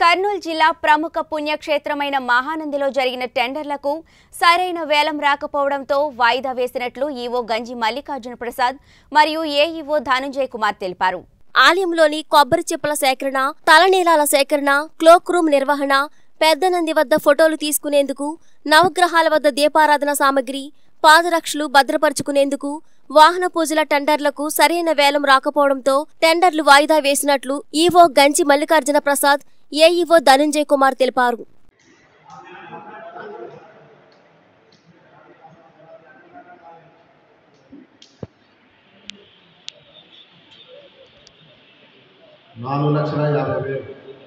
కర్నూలు జిల్లా ప్రముఖ పుణ్యక్షేత్రమైన మహానందిలో జరిగిన టెండర్లకు సరైన వేలం రాకపోవడంతో వాయిదా వేసినట్లు ఈవో గంజి మల్లికార్జున ప్రసాద్ మరియు ఏఈఓ ధనుంజయ్ కుమార్ తెలిపారు ఆలయంలోని కొబ్బరి చిప్పల సేకరణ తలనీలాల సేకరణ క్లోక్ రూమ్ నిర్వహణ పెద్దనంది వద్ద ఫోటోలు తీసుకునేందుకు నవగ్రహాల వద్ద దీపారాధన సామగ్రి పాదరక్షలు భద్రపరుచుకునేందుకు వాహన పూజల టెండర్లకు సరైన వేలం రాకపోవడంతో టెండర్లు వాయిదా వేసినట్లు ఈవో గంజి మల్లికార్జున ప్రసాద్ ఏఈఓ ధనంజయ్ కుమార్ తెలిపారు నాలుగు లక్షల యాభై వేలు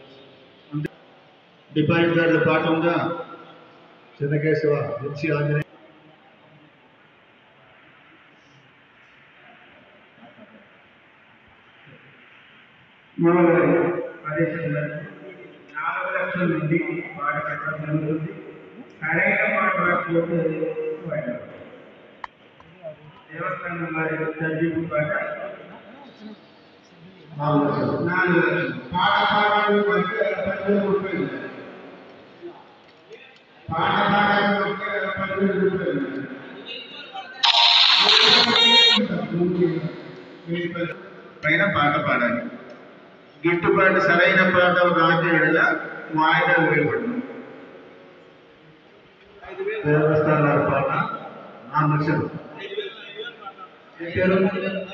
డిపాజిట్ గార్డుల పాఠంగా చిన్నకేశవ హెచ్సి ఆంజనేయ మూడవది ఆదేశం మేరకు నాలుగు లక్షల నుండి పాట కట్టడం జరుగుతుంది సరైన పాట రాకపోతే వాయిదా. దేవస్థానం వారి తగ్గింపు పాట నాలుగు లక్షలు నాలుగు లక్షలు పాట పాడడానికి మధ్య పదివేల రూపాయలు పాట పాడడానికి మధ్య పదివేల రూపాయలు పైన పాట పాడాలి గిట్టుబాటు సరైన పాట రాజేలా వాయిదా వేయబడింది దేవస్థానాల పాట నాలుగు లక్షలు పేరు